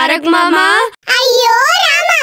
తారక్ మామా అయ్యో రామా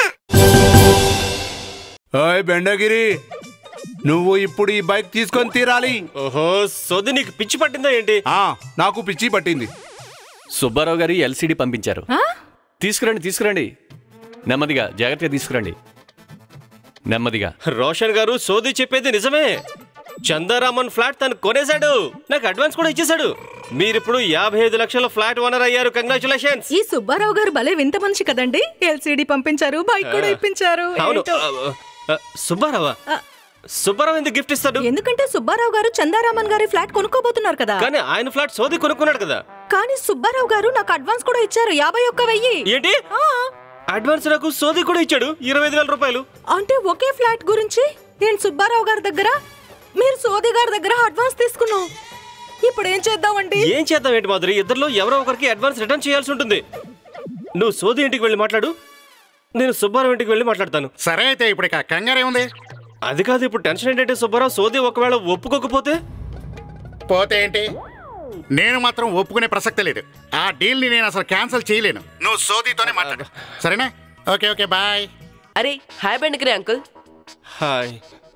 ఓయ్ బెండగిరి నువ్వు ఇప్పుడు ఈ బైక్ తీసుకొని తీరాలి ఓహో సోది నీకు పిచ్చి పట్టిందా ఏంటి ఆ నాకు పిచ్చి పట్టింది సుబ్బారావు గారు ఎల్సీడీ పంపించారు తీసుకురండి తీసుకురండి నెమ్మదిగా జాగ్రత్తగా తీసుకురండి నెమ్మదిగా రోషన్ గారు సోది చెప్పేది నిజమే చందారామన్ ఫ్లాట్ తను కొనేశాడు నాకు అడ్వాన్స్ కూడా ఇచ్చేశాడు మీరిప్పుడు యాభై ఐదు లక్షల ఫ్లాట్ ఓనర్ అయ్యారు కంగ్రాచులేషన్స్ ఈ సుబ్బారావు గారు భలే వింత మనిషి కదండి ఎల్సీడీ పంపించారు బైక్ కూడా ఇప్పించారు అవును ఏంటో. ఆ, ఆ, సుబ్బారావా ఆ. సుబ్బారావు ఎందుకు గిఫ్ట్ ఇస్తాడు ఎందుకంటే సుబ్బారావు గారు చందారామన్ గారి ఫ్లాట్ కొనుక్కోబోతున్నారు కదా కానీ ఆయన ఫ్లాట్ సోది కొనుక్కున్నాడు కదా కానీ సుబ్బారావు గారు నాకు అడ్వాన్స్ కూడా ఇచ్చారు యాభై ఒక్క వెయ్యి ఏంటి ఆ, అడ్వాన్స్ నాకు సోది కూడా ఇచ్చాడు ఇరవై ఐదు వేల రూపాయలు అంటే ఒకే ఫ్లాట్ గురించి నేను సుబ్బారావు గారి దగ్గర మీరు సోది గారి దగ్గర అడ్వాన్స్ తీసుకున్నాం ఇప్పుడు ఏం చేద్దామండి ఏం చేద్దాం ఏంటి మాధురి ఇద్దరిలో ఎవరో ఒకరికి అడ్వాన్స్ రిటర్న్ చేయాల్సి ఉంటుంది నువ్వు సోది ఇంటికి వెళ్ళి మాట్లాడు నేను సుబ్బారావు ఇంటికి వెళ్ళి మాట్లాడతాను సరే అయితే ఇప్పుడు ఇక కంగారే ఉంది అది కాదు ఇప్పుడు టెన్షన్ ఏంటంటే సుబ్బారావు సోది ఒకవేళ ఒప్పుకోకపోతే పోతే ఏంటి నేను మాత్రం ఒప్పుకునే ప్రసక్తి లేదు ఆ డీల్ని నేను అసలు క్యాన్సిల్ చేయలేను నువ్వు సోదీతోనే మాట్లాడు సరేనా ఓకే ఓకే బాయ్ అరే hi Bendakari uncle hi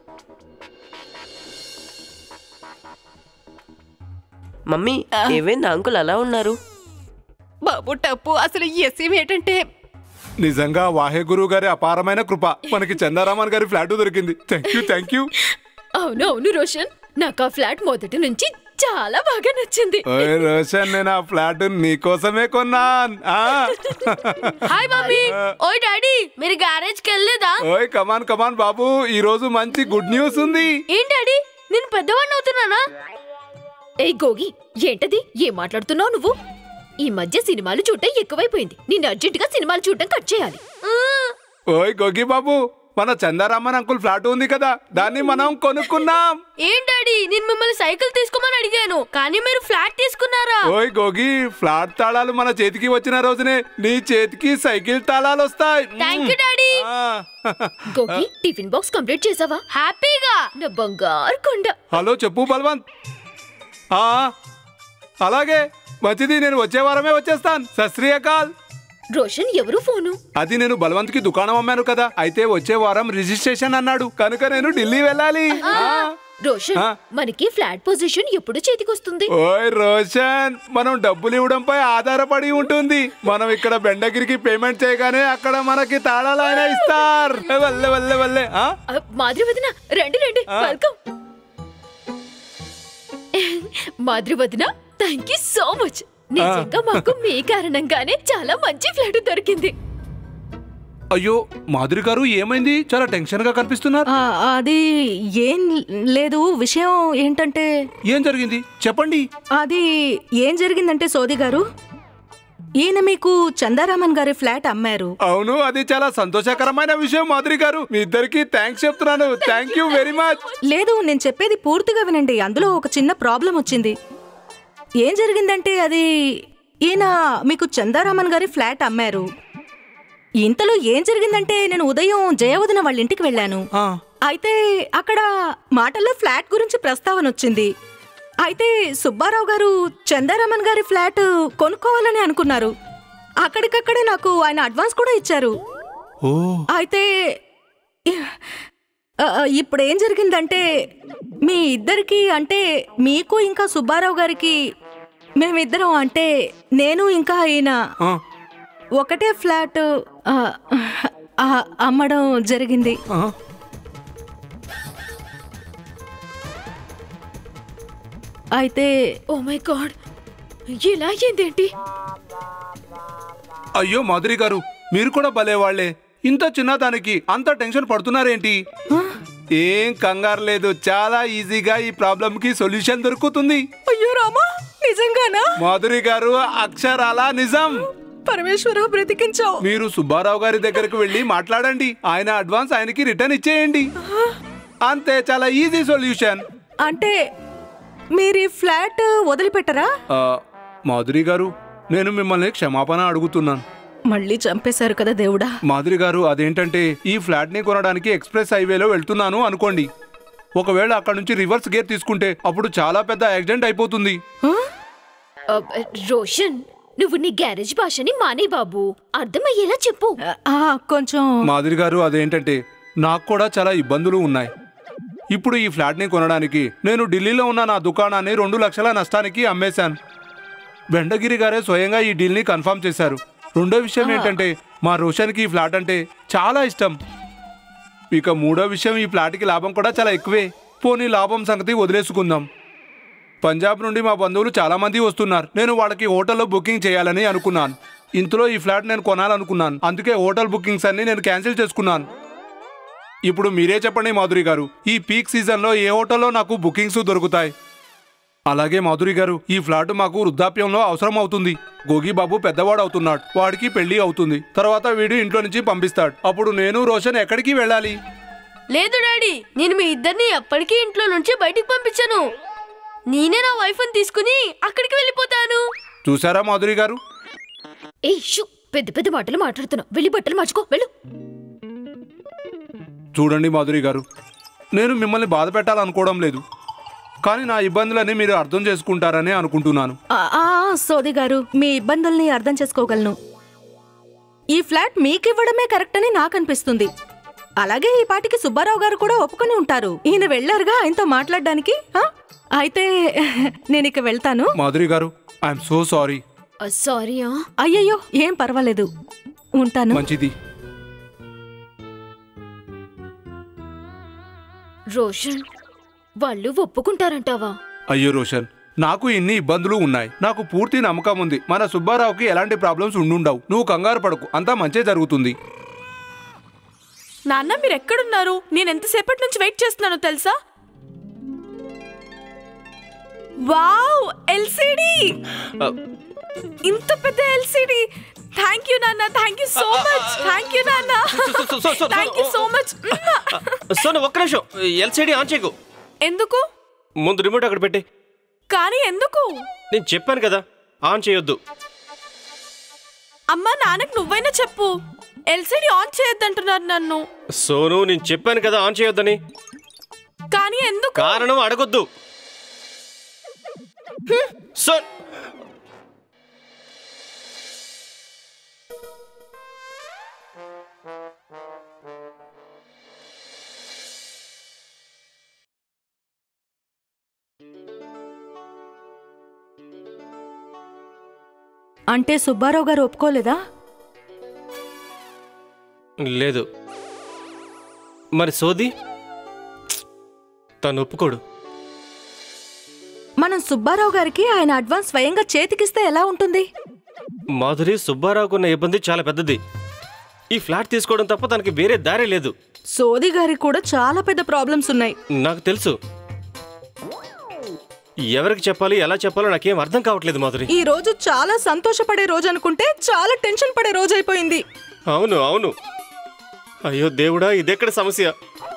mummy ఏమైంది అంకుల్ అలా ఉన్నారు బాబు టప్పు అసలు ఈ ఎస్సీం ఏంటంటే నిజంగా వాహే గురువు గారి అపారమైన కృప మనకి చందారామన్ గారి ఫ్లాట్ దొరికింది థ్యాంక్ యూ థ్యాంక్ యూ అవును అవును రోషన్ నాకు ఆ ఫ్లాట్ మొదటి నుంచి చాలా బాగా నచ్చింది ఓయ్ రోషన్ నేను ఆ ఫ్లాట్ నీకోసమే కొన్నాన్ ఆ. హాయ్ మమ్మీ ఓయ్ డాడీ మీరు గ్యారేజ్ కి వెళ్ళలేదా ఓయ్ కమాన్ కమాన్ బాబు ఈ రోజు మంచి గుడ్ న్యూస్ ఉంది ఏం డాడీ నేను పెద్దవాడిని అవుతున్నానా ఏయ్ గోగి ఏంటది ఏం మాట్లాడుతున్నావు నువ్వు ఈ మధ్య సినిమాలు చూడటం ఎక్కువైపోయింది నేను అర్జెంటుగా సినిమాలు చూడటం కట్ చేయాలి ఓయ్ గోగి బాబు మన చందారామన్ అంకుల్ ఫ్లాట్ ఉంది కదా దాన్ని మనం కొనుక్కున్నాం ఏం డాడీ నేను మిమ్మల్ని సైకిల్ తీసుకోమని అడిగాను కానీ మీరు ఫ్లాట్ తీసుకున్నారా ఓయ్ గోగి ఫ్లాట్ తాళాలు మన చేతికి వచ్చిన రోజునే నీ చేతికి సైకిల్ తాళాలు వస్తాయి థ్యాంక్ యూ డాడీ ఆ. గోగి టిఫిన్ బాక్స్ కంప్లీట్ చేసావా హ్యాపీగా నా బంగారు కొండ హలో చెప్పు బల్వంత్ ఆ, అలాగే మంచిది నేను వచ్చే వారమే వచ్చేస్తాను సశ్రీయకాల్ రోషన్ ఎవరు ఫోను అది నేను బలవంత్కి దుకాణం అమ్మాను కదా అయితే వచ్చే వారం రిజిస్ట్రేషన్ అన్నాడు కనుక నేను ఢిల్లీ వెళ్ళాలి ఆ. రోషన్ ఆ? మనకి ఫ్లాట్ పొజిషన్ ఎప్పుడు చేతికొస్తుంది ఓయ్ రోషన్ మనం డబ్బులు ఇవ్వడంపై ఆధారపడి ఉంటుంది మనం ఇక్కడ బెండగిరికి పేమెంట్ చేయగానే అక్కడ మనకి తాళాలు ఆయన ఇస్తారు వల్లే వల్లే వల్లే ఆ? ఆ, మాధురి వదిన రండి రండి వెల్కమ్ మాధురి వదిన థ్యాంక్ యూ సో మచ్ నిజంగా మాకు మీ కారణంగానే చాలా మంచి ఫ్లాట్ దొరికింది అయ్యో మాధురి గారు ఏమైంది చాలా టెన్షన్ గా కనిపిస్తున్నారు ఆ, అది ఏం లేదు విషయం ఏంటంటే ఏం జరిగింది చెప్పండి అది ఏం జరిగిందంటే సోది గారు ఈయన మీకు చందారామన్ గారి ఫ్లాట్ అమ్మారు అవును అది చాలా సంతోషకరమైన విషయం మాధురి గారు మీ ఇద్దరికి థ్యాంక్స్ చెప్తున్నాను థ్యాంక్ యూ వెరీ మచ్ లేదు నేను చెప్పేది పూర్తిగా వినండి అందులో ఒక చిన్న ప్రాబ్లం వచ్చింది ఏం జరిగిందంటే అది ఈయన మీకు చందారామన్ గారి ఫ్లాట్ అమ్మారు ఇంతలో ఏం జరిగిందంటే నేను ఉదయం జయవదన వాళ్ళ ఇంటికి వెళ్ళాను అయితే అక్కడ మాటల్లో ఫ్లాట్ గురించి ప్రస్తావన వచ్చింది అయితే సుబ్బారావు గారు చందారామన్ గారి ఫ్లాట్ కొనుక్కోవాలని అనుకున్నారు అక్కడికక్కడే నాకు ఆయన అడ్వాన్స్ కూడా ఇచ్చారు ఓ అయితే ఆ, ఇప్పుడు ఏం జరిగిందంటే మీ ఇద్దరికి అంటే మీకు ఇంకా సుబ్బారావు గారికి మేమిద్దరం అంటే నేను ఇంకా ఈయన ఆ, ఒకటే ఫ్లాట్ ఆ, ఆ, అమ్మడం జరిగింది ఆ. అయితే ఓ మై గాడ్ ఇలా అయ్యిందేంటి అయ్యో మాధురి గారు మీరు కూడా భలే వాళ్ళే ఇంత చిన్నదానికి అంత టెన్షన్ పడుతున్నారేంటి ఏం కంగారు లేదు చాలా ఈజీగా ఈ ప్రాబ్లం కి సొల్యూషన్ దొరుకుతుంది అయ్యో రామా నిజంగానా మాధురి గారు అక్షరాల నిజం పరమేశ్వర బ్రతికించావు మీరు సుబ్బారావు గారి దగ్గరకు వెళ్ళి మాట్లాడండి ఆయన అడ్వాన్స్ ఆయనకి రిటర్న్ ఇచ్చేయండి అంతే చాలా ఈజీ సొల్యూషన్ అంటే మీరు ఈ ఫ్లాట్ వదిలిపెట్టరా ఆ, మాధురి గారు నేను మిమ్మల్ని క్షమాపణ అడుగుతున్నాను మళ్ళీ చంపేశారు కదా దేవుడా మాధురి గారు అదేంటంటే ఈ ఫ్లాట్ ని కొనడానికి ఎక్స్ప్రెస్ హైవేలో వెళ్తున్నాను అనుకోండి ఒకవేళ అక్కడ నుంచి రివర్స్ గేర్ తీసుకుంటే అప్పుడు చాలా పెద్ద యాక్సిడెంట్ అయిపోతుంది ఆ, రోషన్ నువ్వు నీ గ్యారేజ్ భాషని మానే బాబు అర్థమయ్యేలా చెప్పు ఆ, కొంచెం మాధురి గారు అదేంటంటే నాకు కూడా చాలా ఇబ్బందులు ఉన్నాయి ఇప్పుడు ఈ ఫ్లాట్ని కొనడానికి నేను ఢిల్లీలో ఉన్న నా దుకాణాన్ని రెండు లక్షల నష్టానికి అమ్మేశాను బెండగిరి గారే స్వయంగా ఈ డీల్ని కన్ఫర్మ్ చేశారు రెండో విషయం ఏంటంటే మా రోషన్కి ఈ ఫ్లాట్ అంటే చాలా ఇష్టం ఇక మూడో విషయం ఈ ఫ్లాట్కి లాభం కూడా చాలా ఎక్కువే పోనీ లాభం సంగతి వదిలేసుకుందాం పంజాబ్ నుండి మా బంధువులు చాలా మంది వస్తున్నారు నేను వాళ్ళకి హోటల్లో బుకింగ్ చేయాలని అనుకున్నాను ఇంతలో ఈ ఫ్లాట్ నేను కొనాలనుకున్నాను అందుకే హోటల్ బుకింగ్స్ అన్ని నేను క్యాన్సిల్ చేసుకున్నాను ఇప్పుడు మీరే చెప్పండి మాధురి గారు ఈ పీక్ సీజన్లో ఏ హోటల్లో నాకు బుకింగ్స్ దొరుకుతాయి అలాగే మాధురి గారు ఈ ఫ్లాట్ మాకు వృద్ధాప్యంలో అవసరం అవుతుంది గోగి బాబు పెద్దవాడు అవుతున్నాడు వాడికి పెళ్లి అవుతుంది తర్వాత వీడు ఇంట్లో నుంచి పంపిస్తాడు అప్పుడు నేను రోషన్ ఎక్కడికి వెళ్ళాలి లేదు డాడీ నేను మీ ఇద్దరిని ఎప్పటికీ ఇంట్లో నుంచి బయటికి పంపించాను నేనే నా వైఫ్ని తీసుకుని అక్కడికి వెళ్ళిపోతాను చూసారా మాధురి గారు ఏ షూ పెద్ద పెద్ద మాటలు మాట్లాడుతున్నావు వెళ్ళి బట్టలు మార్చుకో వెళ్ళు చూడండి మాధురి గారు నేను మిమ్మల్ని బాధ పెట్టాలనుకోవడం లేదు కానీ నా ఇబ్బందులన్నీ మీరు అర్థం చేసుకుంటారని అనుకుంటున్నాను ఆ, ఆ, సోది గారు మీ ఇబ్బందుల్ని అర్థం చేసుకోగలను ఈ ఫ్లాట్ మీకివ్వడమే కరెక్ట్ అని నాకు అనిపిస్తుంది అలాగే ఈ పాటికి సుబ్బారావు గారు కూడా ఒప్పుకొని ఉంటారు ఈయన వెళ్ళారుగా ఆయనతో మాట్లాడడానికి ఆ? అయితే నేను ఇక వెళ్తాను మాధురి గారు ఐఎమ్ సో సారీ సారీ అయ్యయ్యో ఏం పర్వాలేదు ఉంటాను మంచిది రోషన్ వాళ్ళు ఒప్పుకుంటారంటావా అయ్యో రోషన్ నాకు ఇన్ని ఇబ్బందులు ఉన్నాయి నాకు పూర్తి నమ్మకం ఉంది మన సుబ్బారావుకి ఎలాంటి ప్రాబ్లమ్స్ ఉండుండవు నువ్వు కంగారు పడకు అంతా మంచే జరుగుతుంది నాన్న మీరు ఎక్కడున్నారు నేను ఎంతసేపటి నుంచి వెయిట్ చేస్తున్నానో తెలుసా వావ్ ఎల్సిడి ఇంత పెద్ద ఎల్సిడి థ్యాంక్ యూ నాన్న thank you so much thank you నాన్న thank you so much Sonu ఒక్క నిమిషం ఎల్సిడి ఆన్ చేయకు ఎందుకు ముందు రిమోట్ అక్కడ పెట్టి కానీ ఎందుకు నేను చెప్పాను కదా ఆన్ చేయొద్దు అమ్మా నాన్నకు నువ్వైనా చెప్పు ఎల్సిడి ఆన్ చేయొద్దంటున్నారు నన్ను సోను నేను చెప్పాను కదా ఆన్ చేయొద్దని కానీ ఎందుకు కారణం అడగొద్దు సోన్ అంటే సుబ్బారావు గారు ఒప్పుకోలేదా లేదు మరి సోది తను ఒప్పుకోడు మనం సుబ్బారావు గారికి ఆయన అడ్వాన్స్ స్వయంగా చేతికిస్తే ఎలా ఉంటుంది మాధురి సుబ్బారావుకు ఉన్న ఇబ్బంది చాలా పెద్దది ఈ ఫ్లాట్ తీసుకోవడం తప్ప తనకి వేరే దారే లేదు సోది గారికి కూడా చాలా పెద్ద ప్రాబ్లమ్స్ ఉన్నాయి నాకు తెలుసు ఎవరికి చెప్పాలి ఎలా చెప్పాలో నాకేం అర్థం కావట్లేదు మాధురి ఈ రోజు చాలా సంతోషపడే రోజు అనుకుంటే చాలా టెన్షన్ పడే రోజు అయిపోయింది అవును అవును అయ్యో దేవుడా ఇదెక్కడ సమస్య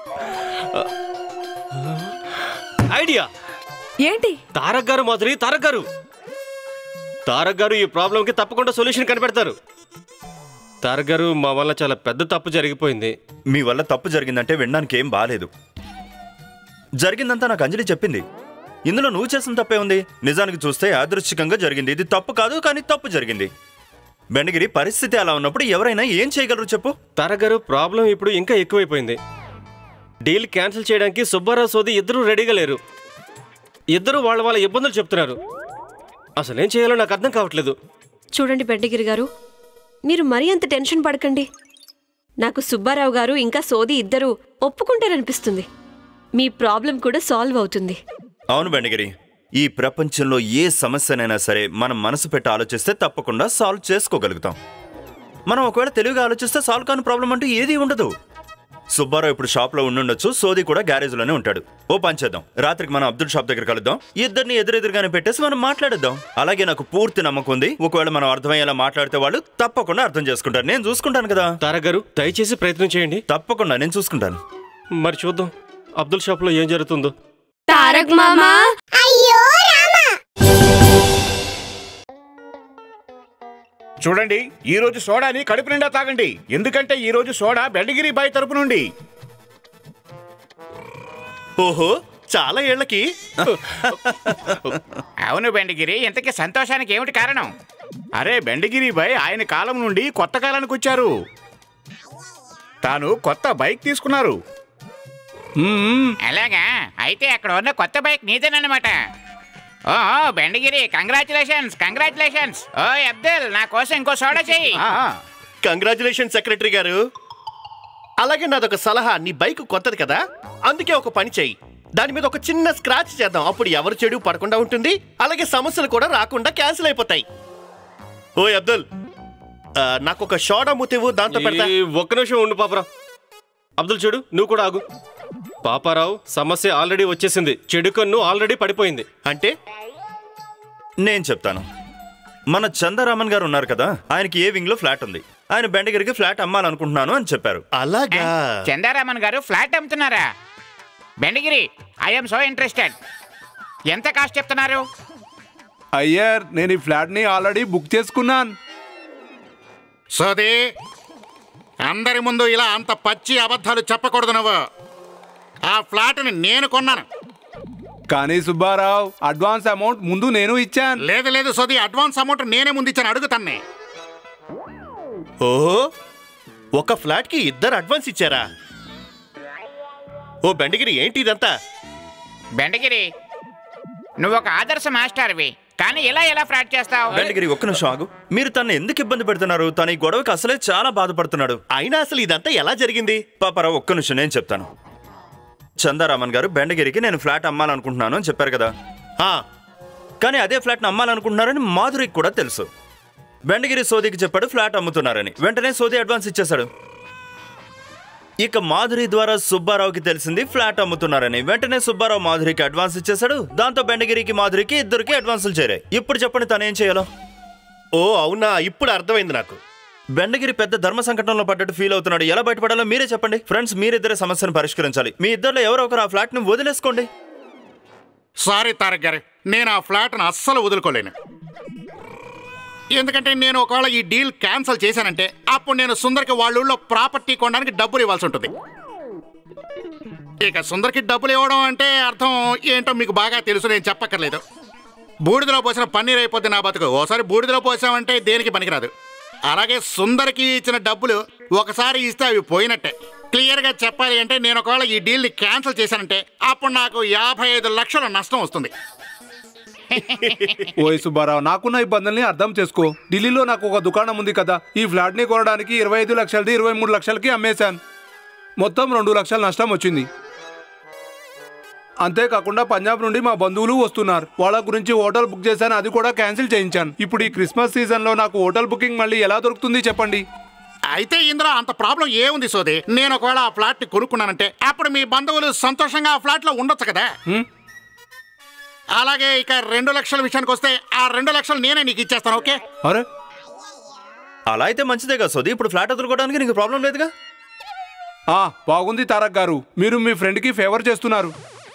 ఐడియా ఏంటి తారక్ గారు మాధురి తారక్ గారు తారక్ గారు ఈ ప్రాబ్లంకి తప్పకుండా సొల్యూషన్ కనిపెడతారు తారక్ గారు మా వల్ల చాలా పెద్ద తప్పు జరిగిపోయింది మీ వల్ల తప్పు జరిగిందంటే వినడానికి ఏం బాలేదు జరిగిందంతా నాకు అంజలి చెప్పింది ఇందులో నువ్వు చేసిన తప్పే ఉంది నిజానికి చూస్తే యాదృచ్ఛికంగా జరిగింది ఇది తప్పు కాదు కానీ తప్పు జరిగింది బెండగిరి పరిస్థితి అలా ఉన్నప్పుడు ఎవరైనా ఏం చేయగలరు చెప్పు తారక్ గారు ప్రాబ్లం ఇప్పుడు ఇంకా ఎక్కువైపోయింది డీల్ క్యాన్సిల్ చేయడానికి సుబ్బారావు సోది ఇద్దరూ రెడీగా లేరు ఇద్దరు వాళ్ళ వాళ్ళ ఇబ్బందులు చెప్తున్నారు అసలు ఏం చేయాలో నాకు అర్థం కావట్లేదు చూడండి బెడ్డగిరి గారు మీరు మరీ అంత టెన్షన్ పడకండి నాకు సుబ్బారావు గారు ఇంకా సోది ఇద్దరు ఒప్పుకుంటారనిపిస్తుంది మీ ప్రాబ్లం కూడా సాల్వ్ అవుతుంది అవును బెండగిరి ఈ ప్రపంచంలో ఏ సమస్యనైనా సరే మనం మనసు పెట్టి ఆలోచిస్తే తప్పకుండా సాల్వ్ చేసుకోగలుగుతాం మనం ఒకవేళ తెలివిగా ఆలోచిస్తే సాల్వ్ కాని ప్రాబ్లం అంటూ ఏదీ ఉండదు సుబ్బారావు ఇప్పుడు షాప్లో ఉండుండొచ్చు సోది కూడా గ్యారేజ్లోనే ఉంటాడు ఓ పని చేద్దాం రాత్రికి మనం అబ్దుల్ షాప్ దగ్గర కలుద్దాం ఇద్దరిని ఎదురెదురుగానే పెట్టేసి మనం మాట్లాడేద్దాం అలాగే నాకు పూర్తి నమ్మకం ఉంది ఒకవేళ మనం అర్థమయ్యేలా మాట్లాడితే వాళ్ళు తప్పకుండా అర్థం చేసుకుంటారు నేను చూసుకుంటాను కదా తారక్ గారు దయచేసి ప్రయత్నం చేయండి తప్పకుండా నేను చూసుకుంటాను మరి చూద్దాం అబ్దుల్ షాప్లో ఏం జరుగుతుందో తారక్ మామా అయ్యో రామా చూడండి ఈ రోజు సోడాని కడుపు నిండా తాగండి ఎందుకంటే ఈ రోజు సోడా బెండగిరి బాయ్ తరపు నుండి ఓహో చాలా ఏళ్లకి అవును బెండగిరి ఇంతకీ సంతోషానికి ఏమిటి కారణం అరే బెండగిరి బాయ్ ఆయన కాలం నుండి కొత్త కాలానికి వచ్చారు తాను కొత్త బైక్ తీసుకున్నారు అలాగా అయితే అక్కడ ఉన్న కొత్త బైక్ నీదేనమాట ఓ బెండగిరి కంగ్రాచులేషన్స్ కంగ్రాచులేషన్స్ ఓ అబ్దుల్ నా కోసం ఇంకో సోడా చెయ్యి కంగ్రాచులేషన్ సెక్రటరీ గారు అలాగే నాదొక సలహా నీ బైక్ కొత్తది కదా అందుకే ఒక పని చెయ్యి దాని మీద ఒక చిన్న స్క్రాచ్ చేద్దాం అప్పుడు ఎవరు చెడు పడకుండా ఉంటుంది అలాగే సమస్యలు కూడా రాకుండా క్యాన్సిల్ అయిపోతాయి ఓ అబ్దుల్ ఆ, నాకు ఒక షోడా ముతివు దాంతో పెడతా ఈ ఒక్క నిమిషం ఉండు పాపరావు అబ్దుల్ చూడు నువ్వు కూడా ఆగు పాపారావు సమస్య ఆల్రెడీ వచ్చేసింది చెడు కన్ను ఆల్రెడీ పడిపోయింది అంటే నేను చెప్తాను మన చందారామన్ గారు ఉన్నారు కదా ఆయనకి ఏ వింగ్ లో ఫ్లాట్ ఉంది ఆయన బెండగిరికి ఫ్లాట్ అమ్మాలనుకుంటున్నాను అని చెప్పారు అలాగా చందారామన్ గారు ఫ్లాట్ అమ్ముతున్నారా బెండగిరి ఐఎమ్ సో ఇంట్రెస్టెడ్ ఎంత కాస్ట్ చెప్తున్నారు అయ్యర్ నేను ఈ ఫ్లాట్ ని ఆల్రెడీ బుక్ చేసుకున్నాను సోది అందరి ముందు ఇలా అంత పచ్చి అబద్ధాలు చెప్పకూడదు నువ్వు ఆ ఫ్లాట్ని నేను కొన్నాను కానీ సుబ్బారావు అడ్వాన్స్ అమౌంట్ ముందు నేను ఇచ్చాను లేదు లేదు సోది అడ్వాన్స్ అమౌంట్ నేనే ముందు ఇచ్చాను అడుగుతాన్ని ఓహో ఒక ఫ్లాట్ కి ఇద్దరు అడ్వాన్స్ ఇచ్చారా ఓ బెండగిరి ఏంటి ఇదంతా బెండగిరి నువ్వు ఒక ఆదర్శ మాస్టర్వి కానీ ఇలా ఎలా ఫ్రాడ్ చేస్తావు బెండగిరి ఒక్క నిమిషం ఆగు మీరు తను ఎందుకు ఇబ్బంది పెడుతున్నారు తన ఈ గొడవకి అసలే చాలా బాధపడుతున్నాడు అయినా అసలు ఇదంతా ఎలా జరిగింది పాపారావు ఒక్క నిమిషం నేను చెప్తాను చందారామన్ గారు బెండగిరికి నేను ఫ్లాట్ అమ్మాలనుకుంటున్నాను అని చెప్పారు కదా కానీ అదే ఫ్లాట్ని అమ్మాలనుకుంటున్నారని మాధురికి కూడా తెలుసు బెండగిరి సోదికి చెప్పాడు ఫ్లాట్ అమ్ముతున్నారని వెంటనే సోది అడ్వాన్స్ ఇచ్చేశాడు ఇక మాధురి ద్వారా సుబ్బారావుకి తెలిసింది ఫ్లాట్ అమ్ముతున్నారని వెంటనే సుబ్బారావు మాధురికి అడ్వాన్స్ ఇచ్చేశాడు దాంతో బెండగిరికి మాధురికి ఇద్దరికి అడ్వాన్సులు చేరాయి ఇప్పుడు చెప్పండి తను ఏం చేయాలో ఓ అవునా ఇప్పుడు అర్థమైంది నాకు బెండగిరి పెద్ద ధర్మ సంకటంలో పడ్డట్టు ఫీల్ అవుతున్నాడు ఎలా బయటపడాలో మీరే చెప్పండి ఫ్రెండ్స్ మీరిద్దరే సమస్యను పరిష్కరించాలి మీ ఇద్దరిలో ఎవరో ఒకరు ఆ ఫ్లాట్ ని వదిలేసుకోండి సారీ తారక్ గారు నేను ఆ ఫ్లాట్ను అస్సలు వదులుకోలేను ఎందుకంటే నేను ఒకవేళ ఈ డీల్ క్యాన్సిల్ చేశానంటే అప్పుడు నేను సుందర్కి వాళ్ళ ఊళ్ళో ప్రాపర్టీ కొనడానికి డబ్బులు ఇవ్వాల్సి ఉంటుంది ఇక సుందర్కి డబ్బులు ఇవ్వడం అంటే అర్థం ఏంటో మీకు బాగా తెలుసు నేను చెప్పక్కర్లేదు బూడిదలో పోసిన పన్నీర్ అయిపోద్ది నా బతుకు ఓసారి బూడిదలో పోసామంటే దేనికి పనికిరాదు అలాగే సుందర్కి ఇచ్చిన డబ్బులు ఒకసారి ఇస్తే అవి పోయినట్టే క్లియర్గా చెప్పాలి అంటే నేను ఒకవేళ ఈ డీల్ని క్యాన్సిల్ చేశానంటే అప్పుడు నాకు యాభై ఐదు లక్షల నష్టం వస్తుంది ఓయ్ సుబ్బారావు నాకున్న ఇబ్బందుల్ని అర్థం చేసుకో ఢిల్లీలో నాకు ఒక దుకాణం ఉంది కదా ఈ ఫ్లాట్ ని కొనడానికి ఇరవై ఐదు లక్షలది ఇరవై మూడు లక్షలకి అమ్మేశాను మొత్తం రెండు లక్షల నష్టం వచ్చింది అంతేకాకుండా పంజాబ్ నుండి మా బంధువులు వస్తున్నారు వాళ్ళ గురించి హోటల్ బుక్ చేశాను అది కూడా క్యాన్సిల్ చేయించాను ఇప్పుడు ఈ క్రిస్మస్ సీజన్ లో నాకు హోటల్ బుకింగ్ మళ్ళీ ఎలా దొరుకుతుంది చెప్పండి అయితే ఇందులో అంత ప్రాబ్లం ఏముంది సోది నేను ఒకవేళ ఆ ఫ్లాట్ ని కొనుక్కున్నానంటే అప్పుడు మీ బంధువులు సంతోషంగా ఆ ఫ్లాట్ లో ఉండొచ్చు కదా అలాగే ఇక రెండు లక్షల విషయానికి వస్తే ఆ రెండు లక్షలు నేనే నీకు ఇచ్చేస్తాను ఓకే అరే అలా అయితే మంచిదే కదా సోది ఇప్పుడు ఫ్లాట్ వదులుకోవడానికి నీకు ప్రాబ్లం లేదుగా ఆ బాగుంది తారక్ గారు మీరు మీ ఫ్రెండ్కి ఫేవర్ చేస్తున్నారు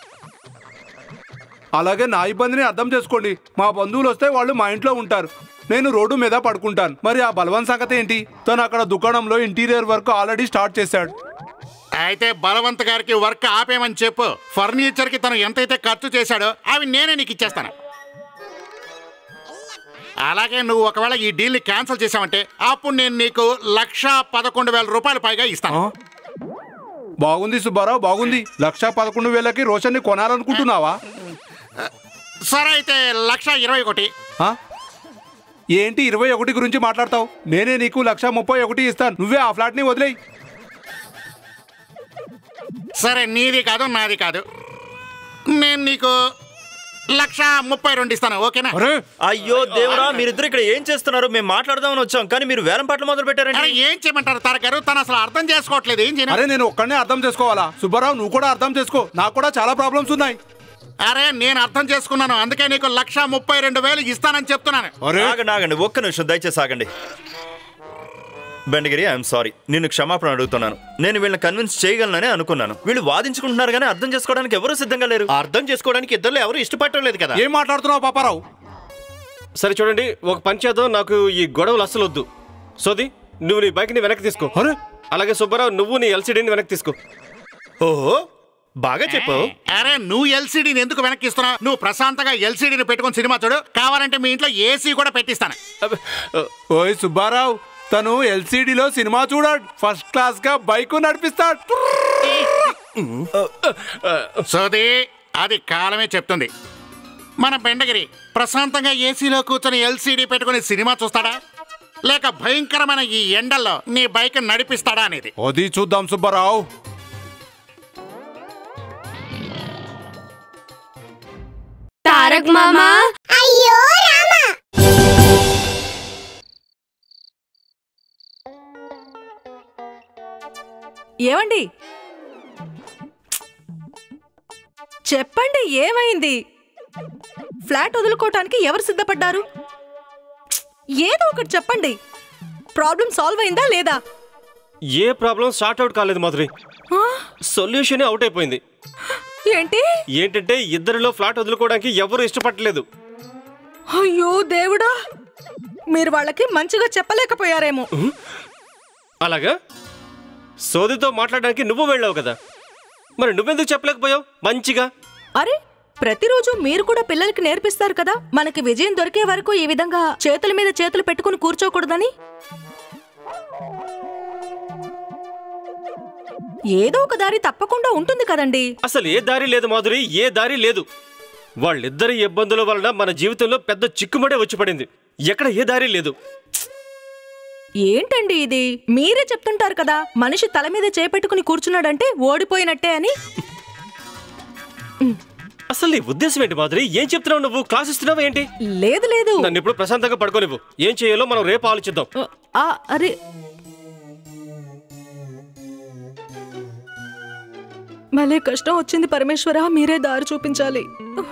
అలాగే నా ఇబ్బందిని అర్థం చేసుకోండి మా బంధువులు వస్తే వాళ్ళు మా ఇంట్లో ఉంటారు నేను రోడ్డు మీద పడుకుంటాను మరి ఆ బలవన్ సంగతి ఏంటి తను అక్కడ దుకాణంలో ఇంటీరియర్ వర్క్ ఆల్రెడీ స్టార్ట్ చేశాడు అయితే బలవంత్ గారికి వర్క్ ఆపేమని చెప్పు ఫర్నిచర్ కి తను ఎంతైతే ఖర్చు చేశాడో అవి నేనే నీకు ఇచ్చేస్తాను అలాగే నువ్వు ఒకవేళ ఈ డీల్ ని క్యాన్సిల్ చేసావంటే అప్పుడు నేను నీకు లక్ష పదకొండు వేల రూపాయలు పైగా ఇస్తాను బాగుంది సుబ్బారావు బాగుంది లక్ష పదకొండు వేలకి రోషన్ని కొనాలనుకుంటున్నావా సరే అయితే లక్ష ఇరవై ఒకటి ఆ? ఏంటి ఇరవై ఒకటి గురించి మాట్లాడతావు నేనే నీకు లక్ష ముప్పై ఒకటి ఇస్తాను నువ్వే ఆ ఫ్లాట్ని వదిలేయి సరే నీది కాదు నాది కాదు నేను నీకు లక్ష ముప్పై రెండు ఇస్తాను ఓకేనా అయ్యో దేవుడా మీరిద్దరు ఇక్కడ ఏం చేస్తున్నారు మేము మాట్లాడదామని వచ్చాం కానీ మీరు వేలం పాటలు మొదలు పెట్టారండి అరే ఏం చేయమంటారు తారక్ గారు తను అసలు అర్థం చేసుకోవట్లేదు ఏం చేయను అరే నేను ఒక్కడనే అర్థం చేసుకోవాలా సుబ్బారావు నువ్వు కూడా అర్థం చేసుకో నాకు కూడా చాలా ప్రాబ్లమ్స్ ఉన్నాయి అరే నేను అర్థం చేసుకున్నాను అందుకే నీకు లక్ష ముప్పై రెండు వేలు ఇస్తానని చెప్తున్నాను ఆగండి ఆగండి ఒక్క నిమిషం దయచేసి ఆగండి బెండగిరి ఐఎమ్ సారీ నిన్ను క్షమాపణ అడుగుతున్నాను నేను వీళ్ళని కన్విన్స్ చేయగలనని అనుకున్నాను వీళ్ళు వాదించుకుంటున్నారు కానీ అర్థం చేసుకోవడానికి ఎవరు సిద్ధంగా లేరు అర్థం చేసుకోవడానికి ఇద్దరు ఎవరు ఇష్టపడటం లేదు కదా ఏం మాట్లాడుతున్నావు పాపారావు సరే చూడండి ఒక పని చేద్దాం నాకు ఈ గొడవలు అస్సలు వద్దు సోది నువ్వు నీ బైక్ని వెనక్కి తీసుకో అలాగే సుబ్బారావు నువ్వు నీ ఎల్సీడీని వెనక్కి తీసుకో ఓహో బాగా చెప్పావు అరే నువ్వు ఎల్సీడీని ఎందుకు వెనక్కి ఇస్తున్నావు నువ్వు ప్రశాంతంగా ఎల్సీడీని పెట్టుకొని సినిమా చూడు కావాలంటే మీ ఇంట్లో ఏసీ కూడా పెట్టిస్తాను ఓయ్ సుబ్బారావు తను ఎల్సిడిలో సినిమా చూడాడు ఫస్ట్ క్లాస్ గా బైక్ నడిపిస్తాడు సోది అది కాలమే చెప్తుంది మన బెండగిరి ప్రశాంతంగా ఏసీలో కూర్చొని ఎల్సీడీ పెట్టుకుని సినిమా చూస్తాడా లేక భయంకరమైన ఈ ఎండల్లో నీ బైక్ నడిపిస్తాడా అనేది అది చూద్దాం సుబ్బారావు తారక్ మామా అయ్యో రామా ఏమండి చెప్పండి ఏమైంది ఫ్లాట్ వదులుకోవటానికి ఎవరు సిద్ధపడ్డారు ఏదో ఒకటి చెప్పండి ప్రాబ్లం సాల్వ్ అయిందా లేదా ఏ ప్రాబ్లం సార్ట్ అవుట్ కాలేదు మాధురి సొల్యూషన్ అవుట్ అయిపోయింది ఏంటి ఏంటంటే ఇద్దరిలో ఫ్లాట్ వదులుకోవడానికి ఎవరు ఇష్టపడలేదు అయ్యో దేవుడా మీరు వాళ్ళకి మంచిగా చెప్పలేకపోయారేమో అలాగా సోదితో మాట్లాడడానికి నువ్వు వెళ్ళావు కదా మరి నువ్వెందుకు చెప్పలేకపోయావు మంచిగా అరే ప్రతిరోజు మీరు కూడా పిల్లలకి నేర్పిస్తారు కదా మనకి విజయం దొరికే వరకు ఈ విధంగా చేతుల మీద చేతులు పెట్టుకుని కూర్చోకూడదని ఏదో ఒక దారి తప్పకుండా ఉంటుంది కదండి అసలు ఏ దారి లేదు మాధురి ఏ దారి లేదు వాళ్ళిద్దరి ఇబ్బందుల వలన మన జీవితంలో పెద్ద చిక్కుమడే వచ్చి పడింది ఎక్కడ ఏ దారి లేదు ఏంటండి ఇది మీరే చెప్తుంటారు కదా మనిషి తల మీద చేపెట్టుకుని కూర్చున్నాడంటే ఓడిపోయినట్టే అని అసలు నీ ఉద్దేశం ఏంటి మాధురి ఏం చెప్తున్నావు నువ్వు క్లాస్ ఇస్తున్నావా ఏంటి లేదు లేదు నన్ను ఇప్పుడు ప్రశాంతంగా పడుకోనివ్వు ఏం చేయాలో మనం రేపు ఆలోచిద్దాం ఆ, అరే భలే కష్టం వచ్చింది పరమేశ్వర మీరే దారి చూపించాలి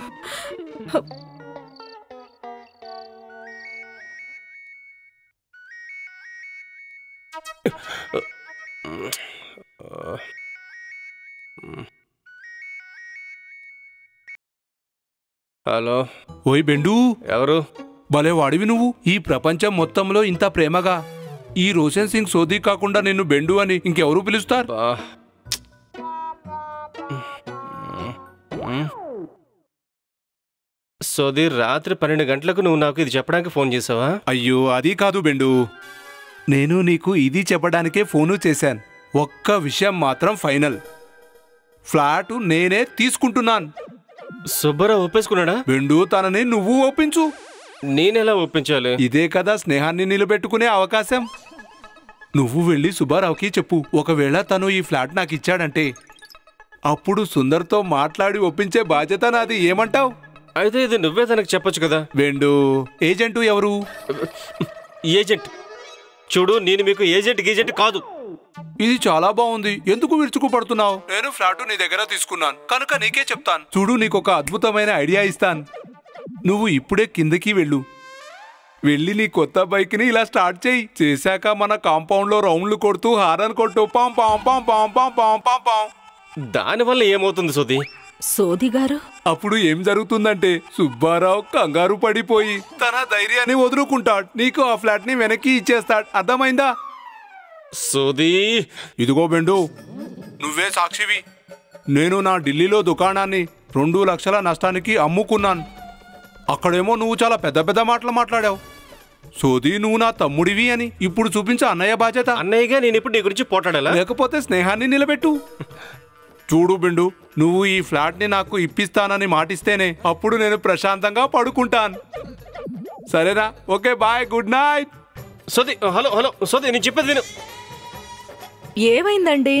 హలో ఓయ్ బెండు ఎవరు భలే వాడివి నువ్వు ఈ ప్రపంచం మొత్తంలో ఇంత ప్రేమగా ఈ రోషన్ సింగ్ సోదీ కాకుండా నిన్ను బెండు అని ఇంకెవరు పిలుస్తారు సోది రాత్రి పన్నెండు గంటలకు నువ్వు నాకు ఇది చెప్పడానికి ఫోన్ చేసావా అయ్యో అది కాదు బెండు నేను నీకు ఇది చెప్పడానికే ఫోను చేశాను ఒక్క విషయం మాత్రం ఫైనల్ ఫ్లాట్ నేనే తీసుకుంటున్నాను సుబ్బరావు ఒప్పేసుకున్నాడా బెండు తనని నువ్వు ఒప్పించు నేనెలా ఒప్పించాలి ఇదే కదా స్నేహాన్ని నిలబెట్టుకునే అవకాశం నువ్వు వెళ్ళి సుబ్బారావుకి చెప్పు ఒకవేళ తను ఈ ఫ్లాట్ నాకు ఇచ్చాడంటే అప్పుడు సుందర్తో మాట్లాడి ఒప్పించే బాధ్యత నాది ఏమంటావ్ అయితే ఇది నువ్వే తనకు చెప్పొచ్చు కదా వెండు ఏజెంటు ఎవరు ఏజెంట్ చూడు నేను మీకు ఏజెంట్ గీజెంట్ కాదు ఇది చాలా బాగుంది ఎందుకు విరుచుకుపడుతున్నావు నేను ఫ్లాట్ నీ దగ్గర తీసుకున్నాను కనుక నీకే చెప్తాను చూడు నీకు ఒక అద్భుతమైన ఐడియా ఇస్తాను నువ్వు ఇప్పుడే కిందకి వెళ్ళు వెళ్ళి నీ కొత్త బైక్ ని ఇలా స్టార్ట్ చేయి చేశాక మన కాంపౌండ్ లో రౌండ్లు కొడుతూ హారన్ కొట్టు పాం పాం పాం పాం పాం పాం పాం పాం దానివల్ల ఏమవుతుంది సోది సోది గారు అప్పుడు ఏం జరుగుతుందంటే సుబ్బారావు కంగారు పడిపోయి తన ధైర్యాన్ని వదులుకుంటాడు నీకు ఆ ఫ్లాట్ ని వెనక్కి ఇచ్చేస్తాడు అర్థమైందా సోది ఇదిగో బెండు నువ్వే సాక్షివి నేను నా ఢిల్లీలో దుకాణాన్ని రెండు లక్షల నష్టానికి అమ్ముకున్నాను అక్కడేమో నువ్వు చాలా పెద్ద పెద్ద మాటలు మాట్లాడావు సోది నువ్వు నా తమ్ముడివి అని ఇప్పుడు చూపించు అన్నయ్య బాధ్యత అన్నయ్యగా నేను ఇప్పుడు నీ గురించి పోటాడాలా లేకపోతే స్నేహాన్ని నిలబెట్టు చూడు బిండు నువ్వు ఈ ఫ్లాట్ ని నాకు ఇప్పిస్తానని మాటిస్తేనే అప్పుడు నేను ప్రశాంతంగా పడుకుంటాను సరేనా ఓకే బాయ్ గుడ్ నైట్ సోది హలో హలో సోది నేను చెప్పేది విను ఏమైందండి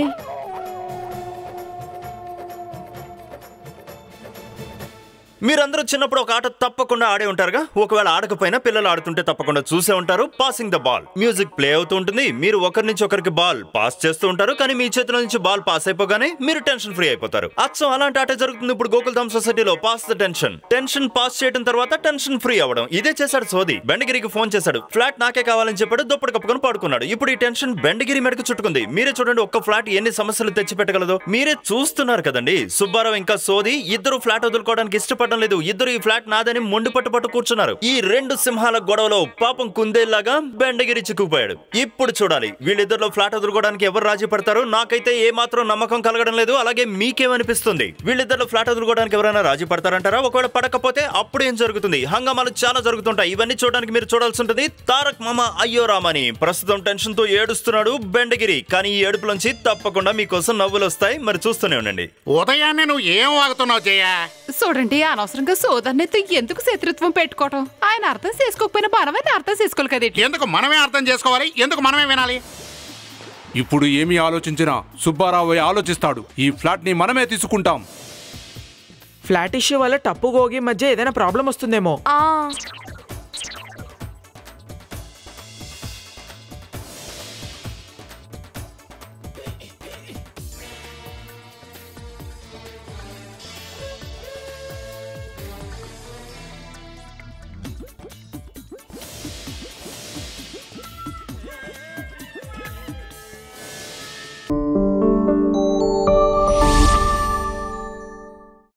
మీరందరూ చిన్నప్పుడు ఒక ఆట తప్పకుండా ఆడే ఉంటారుగా ఒకవేళ ఆడకపోయినా పిల్లలు ఆడుతుంటే తప్పకుండా చూసే ఉంటారు passing the ball music play అవుతూ ఉంటుంది మీరు ఒకరి నుంచి ఒకరికి బాల్ పాస్ చేస్తూ ఉంటారు కానీ మీ చేతుల నుంచి బాల్ పాస్ అయిపోగానే మీరు టెన్షన్ ఫ్రీ అయిపోతారు అచ్చం అలాంటి ఆట జరుగుతుంది ఇప్పుడు గోకుల్ధామ్ సొసైటీలో pass the tension tension pass చేయడం తర్వాత టెన్షన్ ఫ్రీ అవ్వడం ఇదే చేశాడు సోది బెండగిరికి ఫోన్ చేశాడు ఫ్లాట్ నాకే కావాలని చెప్పాడు దుప్పటి కప్పుకొని పడుకున్నాడు ఇప్పుడు ఈ టెన్షన్ బెండగిరి మెడకు చుట్టుకుంది మీరే చూడండి ఒక్క ఫ్లాట్ ఎన్ని సమస్యలు తెచ్చి పెట్టగలదో మీరే చూస్తున్నారు కదండి సుబ్బారావు ఇంకా సోది ఇద్దరు ఫ్లాట్ వదులుకోవడానికి ఇష్టపడ్డారు కలగడం లేదు ఇద్దరు ఈ ఫ్లాట్ నాదని మొండి పట్టు పట్టు కూర్చున్నారు ఈ రెండు సింహాల గొడవలో పాపం కుందేలాగా బెండగిరి చిక్కుపోయాడు ఇప్పుడు చూడాలి వీళ్ళిద్దరిలో ఫ్లాట్ వదులుకోవడానికి ఎవరు రాజీ పడతారు నాకైతే ఏ మాత్రం నమ్మకం కలగడం లేదు అలాగే మీకేమనిపిస్తుంది వీళ్ళిద్దరిలో ఫ్లాట్ వదులుకోవడానికి ఎవరైనా రాజీ పడతారంటారా ఒకవేళ పడకపోతే అప్పుడు ఏం జరుగుతుంది హంగామాలు చాలా జరుగుతుంటాయి ఇవన్నీ చూడడానికి మీరు చూడాల్సి ఉంటుంది తారక్ మామ అయ్యో రామని ప్రస్తుతం టెన్షన్ తో ఏడుస్తున్నాడు బెండగిరి కానీ ఈ ఏడుపులోంచి తప్పకుండా మీకోసం నవ్వులు వస్తాయి మరి చూస్తూనే ఉండండి ఉదయాన్నే నువ్వు ఏం వాగుతున్నావు జయ చూడండి అనవసరంగా సోదరునితో ఎందుకు శత్రుత్వం పెట్టుకోవటం ఆయన అర్థం చేసుకోకపోయినా మనమైతే అర్థం చేసుకోవాలి కదండి ఎందుకు మనమే అర్థం చేసుకోవాలి ఎందుకు మనమే వినాలి ఇప్పుడు ఏమి ఆలోచించినా సుబ్బారావు ఆలోచిస్తాడు ఈ ఫ్లాట్ ని మనమే తీసుకుంటాం ఫ్లాట్ ఇష్యూ వల్ల టప్పు గోగి మధ్య ఏదైనా ప్రాబ్లం వస్తుందేమో